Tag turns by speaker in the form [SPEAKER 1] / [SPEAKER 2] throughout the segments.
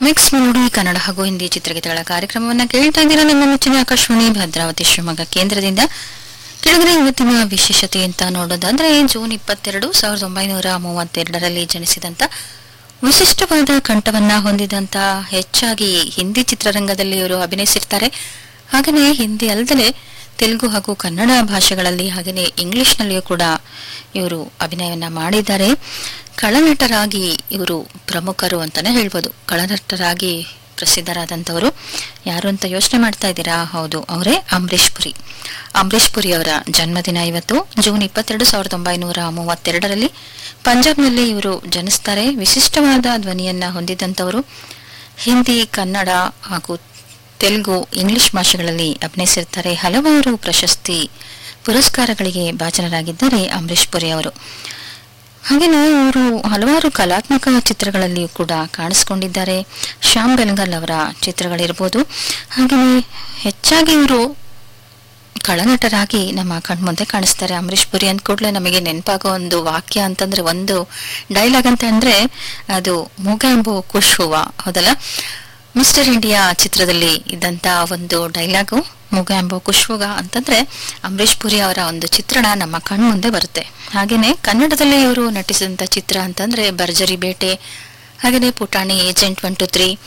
[SPEAKER 1] mix melody Kannada ಹಾಗೂ ಹಿಂದಿ ಚಿತ್ರಗೀತೆಗಳ ಕಾರ್ಯಕ್ರಮವನ್ನ ಕೇಳ್ತಾ ಇದ್ದೀರಾ ನಮ್ಮ ಮೆಚ್ಚಿನ ಆಕಾಶವಾಣಿ ಭದ್ರಾವತಿ ಶಿವಮೊಗ್ಗ ಕೇಂದ್ರದಿಂದ ಕೆಳಗಡೆ ಇವತ್ತಿನ ವಿಶೇಷತೆ ಅಂತ ನೋಡೋದಾದ್ರೆ ಜೂನ್ ಇಪ್ಪತ್ತೆರಡು ಸಾವಿರದ ಒಂಬೈನೂರ ಮೂವತ್ತೆರಡರಲ್ಲಿ ಜನಿಸಿದಂತ ವಿಶಿಷ್ಟವಾದ ಕಂಠವನ್ನ ಹೊಂದಿದಂತ ಹೆಚ್ಚಾಗಿ ಹಿಂದಿ ಚಿತ್ರರಂಗದಲ್ಲಿ ಇವರು ಅಭಿನಯಿಸಿರ್ತಾರೆ ಹಾಗೆಯೇ ಹಿಂದಿ ಅಲ್ಲದೆ ತೆಲುಗು ಹಾಗೂ ಕನ್ನಡ ಭಾಷೆಗಳಲ್ಲಿ ಹಾಗೆಯೇ ಇಂಗ್ಲಿಷ್ನಲ್ಲಿಯೂ ಕೂಡ ಇವರು ಅಭಿನಯವನ್ನ ಮಾಡಿದ್ದಾರೆ ಕಳನಟರಾಗಿ ಇವರು ಪ್ರಮುಖರು ಅಂತಾನೆ ಹೇಳ್ಬೋದು ಕಳನಟರಾಗಿ ಪ್ರಸಿದ್ಧರಾದಂಥವರು ಯಾರು ಅಂತ ಯೋಚನೆ ಮಾಡ್ತಾ ಇದ್ದೀರಾ ಹೌದು ಅವರೇ ಅಂಬರೀಶ್ ಪುರಿ ಅಂಬರೀಶ್ ಪುರಿ ಅವರ ಜನ್ಮದಿನ ಇವತ್ತು ಜೂನ್ ಇಪ್ಪತ್ತೆರಡು ಸಾವಿರದ ಒಂಬೈನೂರ ಮೂವತ್ತೆರಡರಲ್ಲಿ ಪಂಜಾಬ್ನಲ್ಲಿ ಇವರು ಜನಿಸ್ತಾರೆ ವಿಶಿಷ್ಟವಾದ ಧ್ವನಿಯನ್ನ ಹೊಂದಿದಂಥವರು ಹಿಂದಿ ಕನ್ನಡ ಹಾಗೂ ತೆಲುಗು ಇಂಗ್ಲಿಷ್ ಭಾಷೆಗಳಲ್ಲಿ ಅಭಿನಯಿಸಿರ್ತಾರೆ ಹಲವಾರು ಪ್ರಶಸ್ತಿ ಪುರಸ್ಕಾರಗಳಿಗೆ ಭಾಜನರಾಗಿದ್ದಾರೆ ಅಂಬರೀಶ್ ಪುರಿ ಅವರು ಹಾಗೆಯೇ ಇವರು ಹಲವಾರು ಕಲಾತ್ಮಕ ಚಿತ್ರಗಳಲ್ಲಿಯೂ ಕೂಡ ಕಾಣಿಸ್ಕೊಂಡಿದ್ದಾರೆ ಶ್ಯಾಮ್ ಬೆನಗಲ್ ಅವರ ಚಿತ್ರಗಳಿರ್ಬೋದು ಹಾಗೆಯೇ ಹೆಚ್ಚಾಗಿ ಇವರು ಕಳನಟರಾಗಿ ನಮ್ಮ ಕಣ್ಮುಂದೆ ಕಾಣಿಸ್ತಾರೆ ಅಂಬರೀಶ್ ಪುರಿ ಅಂದ ಕೂಡಲೇ ನಮಗೆ ನೆನಪಾಗೋ ಒಂದು ವಾಕ್ಯ ಅಂತಂದ್ರೆ ಒಂದು ಡೈಲಾಗ್ ಅಂತ ಅಂದ್ರೆ ಅದು ಮೂಗಾಂಬು ಖುಷ್ ಹೂವ ಹೌದಲ್ಲ ಮಿಸ್ಟರ್ ಇಂಡಿಯಾ ಚಿತ್ರದಲ್ಲಿ ಇದ್ದಂತ ಒಂದು ಡೈಲಾಗು ಮೂಗಾಂಬು ಖುಷ್ವುಗ ಅಂತಂದ್ರೆ ಅಂಬರೀಶ್ ಪುರಿ ಅವರ ಒಂದು ಚಿತ್ರಣ ನಮ್ಮ ಕಣ್ಮುಂದೆ ಬರುತ್ತೆ ಹಾಗೇನೆ ಕನ್ನಡದಲ್ಲಿ ಇವರು ನಟಿಸಿದಂತ ಚಿತ್ರ ಅಂತಂದ್ರೆ ಭರ್ಜರಿ ಬೇಟೆ ಹಾಗೇನೆ ಪುಟಾಣಿ ಏಜೆಂಟ್ ಒನ್ ಟು ತ್ರೀ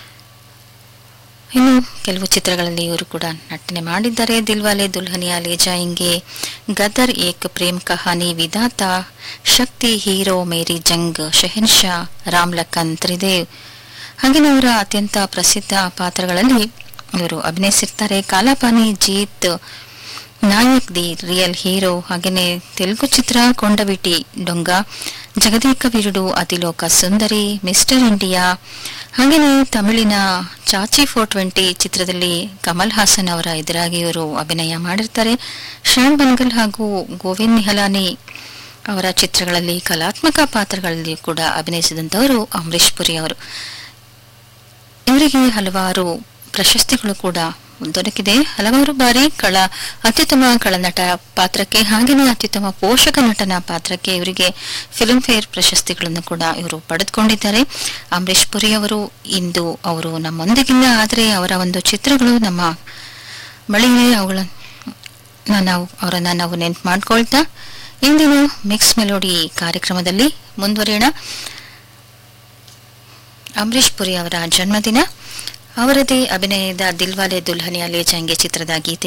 [SPEAKER 1] ಇನ್ನು ಕೆಲವು ಚಿತ್ರಗಳಲ್ಲಿ ಇವರು ಕೂಡ ನಟನೆ ಮಾಡಿದ್ದಾರೆ ದಿಲ್ವಾಲೆ ದುಲ್ಹನಿಯಾ ಲೇ ಜಾಯಿಂಗೆ ಗದರ್ ಏಕ್ ಪ್ರೇಮ್ ಕಹಾನಿ ವಿಧಾತ ಶಕ್ತಿ ಹೀರೋ ಮೇರಿ ಜಂಗ್ ಶೆಹನ್ಶಾ ರಾಮ್ ಲಖನ್ ತ್ರಿದೇವ್ ಹಾಗೆಯೇ ಅವರ ಅತ್ಯಂತ ಪ್ರಸಿದ್ಧ ಪಾತ್ರಗಳಲ್ಲಿ ಇವರು ಅಭಿನಯಿಸಿರ್ತಾರೆ Kalapani Jeet Nayak the real hero ಹಾಗೆಯೇ ತೆಲುಗು ಚಿತ್ರ ಕೊಂಡವಿಟಿ ಡೊಂಗ ಜಗದೇಕ ವೀರುಡು ಅತಿಲೋಕ ಸುಂದರಿ ಮಿಸ್ಟರ್ ಇಂಡಿಯಾ ಹಾಗೆಯೇ ತಮಿಳಿನ ಚಾಚಿ ಫೋರ್ ಟ್ವೆಂಟಿ ಚಿತ್ರದಲ್ಲಿ ಕಮಲ್ ಹಾಸನ್ ಅವರ ಎದುರಾಗಿ ಇವರು ಅಭಿನಯ ಮಾಡಿರ್ತಾರೆ ಶ್ಯಾಮ್ ಬನ್ಗಲ್ ಹಾಗೂ ಗೋವಿಂದ್ ನಿಹಲಾನಿ ಅವರ ಚಿತ್ರಗಳಲ್ಲಿ ಕಲಾತ್ಮಕ ಪಾತ್ರಗಳಲ್ಲಿ ಕೂಡ ಅಭಿನಯಿಸಿದಂಥವರು ಅಂಬರೀಶ್ ಪುರಿ ಅವರು ಇವರಿಗೆ ಹಲವಾರು ಪ್ರಶಸ್ತಿಗಳು ಕೂಡ ದೊರಕಿದೆ ಹಲವಾರು ಬಾರಿ ಕಳ ಅತ್ಯುತ್ತಮ ಕಳನಟ ಪಾತ್ರಕ್ಕೆ ಹಾಗೆಯೇ ಅತ್ಯುತ್ತಮ ಪೋಷಕ ನಟನ ಪಾತ್ರಕ್ಕೆ ಇವರಿಗೆ ಫಿಲ್ಮ್ ಫೇರ್ ಪ್ರಶಸ್ತಿಗಳನ್ನು ಕೂಡ ಇವರು ಪಡೆದುಕೊಂಡಿದ್ದಾರೆ ಅಂಬರೀಶ್ ಪುರಿ ಅವರು ಇಂದು ಅವರು ನಮ್ಮೊಂದಿಗಿಲ್ಲ ಆದರೆ ಅವರ ಒಂದು ಚಿತ್ರಗಳು ನಮ್ಮ ಬಳಿಯಿವೆ ಅವುಗಳ ನಾವು ಅವರನ್ನ ನಾವು ನೆನ್ಪು ಮಾಡ್ಕೊಳ್ತಾ ಇಂದಿನ ಮಿಕ್ಸ್ ಮೆಲೋಡಿ ಕಾರ್ಯಕ್ರಮದಲ್ಲಿ ಮುಂದುವರಿಯೋಣ ಅಂಬರೀಶ್ ಪುರಿ ಅವರ ಜನ್ಮದಿನ ಅವರದೇ ಅಭಿನಯದ ದಿಲ್ವಾಲೆ ದುಲ್ಹನಿಯಾ ಲೇ ಜಾಂಗೆ ಚಿತ್ರದ ಗೀತೆ